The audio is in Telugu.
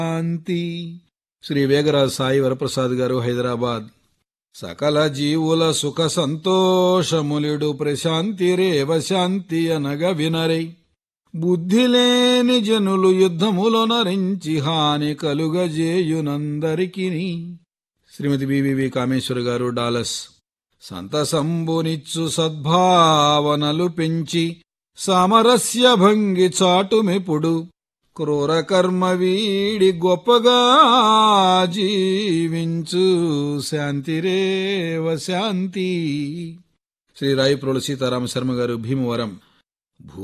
శాంతి శ్రీ వేగరాజ్ సాయి వరప్రసాద్ గారు హైదరాబాద్ సకల జీవుల సుఖ సంతోషములుడు ప్రశాంతి రేవ శాంతి అనగ వినరై బుద్ధి లేని జనులు యుద్ధములో నరించి హాని కలుగజేయునందరికి శ్రీమతి బివివి కామేశ్వర్ గారు డాలస్ సంతసంబునిచ్చు సద్భావనలు పెంచి సామరస్య భంగి చాటుమెప్పుడు క్రూర కర్మ వీడి గొప్పగా జీవించు శాంతిరేవ శాంతి శ్రీ రాయప్రోలు సీతారామ శర్మ గారు భీమవరం